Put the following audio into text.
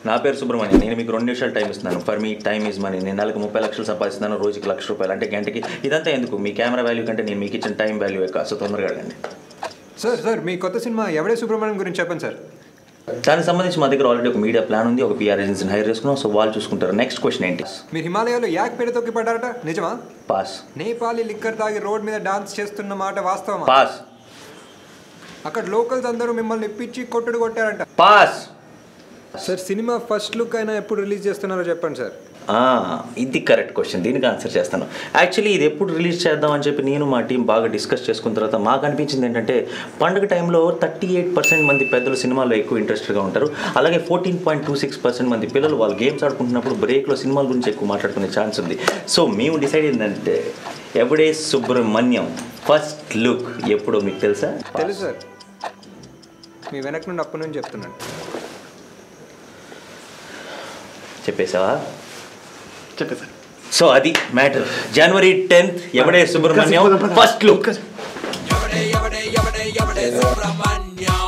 నా పేరు సుబ్రహ్మణ్యం నేను మీకు రెండు నిమిషాలు టైం ఇస్తున్నాను for me time is money నేను నెలకు ముప్పై లక్షలు సంపాదిస్తున్నాను రోజుకి లక్ష రూపాయలు అంటే గంటకి ఇదంతా ఎందుకు మీ కెమెరా వాల్యూ కంటే నేను మీకు ఇచ్చిన టైం వాల్యూ ఎక్కువ సో తొందరగా అడగండి సార్ సార్ మీ కొత్త సినిమా ఎవడే సుబ్రహ్మణ్యం గురించి చెప్పండి సార్ దానికి సంబంధించి మా దగ్గర ఆల్రెడీ ఒక మీడియా ప్లాన్ ఉంది ఒక పిఆర్ ఏజెన్సీని హైర్ చేసుకున్నాం సో వాళ్ళు చూసుకుంటారు నెక్స్ట్ క్వశ్చన్ ఏంటి మీరు హిమాలయాలో యాక్ పేడ తొక్కి పడ్డారట నిజమా పాస్ నేపాలి లిక్కర్ తాగి రోడ్ మీద డాన్స్ చేస్తున్న మాట వాస్తవమా పాస్ అక్కడ లోకల్స్ అందరూ మిమ్మల్ని ఇప్పించి కొట్టుడు కొట్టారంట boss sir cinema first look అయినా ఎప్పుడు రిలీజ్ చేస్తున్నారో చెప్పండి సార్ ఆ, ఇది కరెక్ట్ క్వశ్చన్ దీనికి ఆన్సర్ చేస్తాను యాక్చువల్లీ ఇది ఎప్పుడు రిలీజ్ చేద్దాం అని చెప్పి నేను మా టీం బాగా డిస్కస్ చేసుకున్న తర్వాత మాకు అనిపించింది ఏంటంటే పండుగ టైంలో థర్టీ ఎయిట్ పర్సెంట్ మంది పెద్దలు సినిమాల్లో ఎక్కువ ఇంట్రెస్ట్గా ఉంటారు అలాగే fourteen point two six percent మంది పిల్లలు వాళ్ళు గేమ్స్ ఆడుకుంటున్నప్పుడు బ్రేక్లో సినిమాల గురించి ఎక్కువ మాట్లాడుకునే ఛాన్స్ ఉంది సో మేము డిసైడ్ ఏంటంటే ఎవడే సుబ్రహ్మణ్యం ఫస్ట్ లుక్ ఎప్పుడో మీకు తెలుసా తెలుసు సార్ మీ వెనక నుండి అప్పటి నుంచి చెప్తున్నాను చెప్పేసావా చెప్పేసారు సో అది మ్యాటర్ జనవరి టెన్త్ ఎవడే సుబ్రహ్మణ్యం ఫస్ట్ లుక్ ఎవడే ఎవడే ఎవడే ఎవడే సుబ్రహ్మణ్యం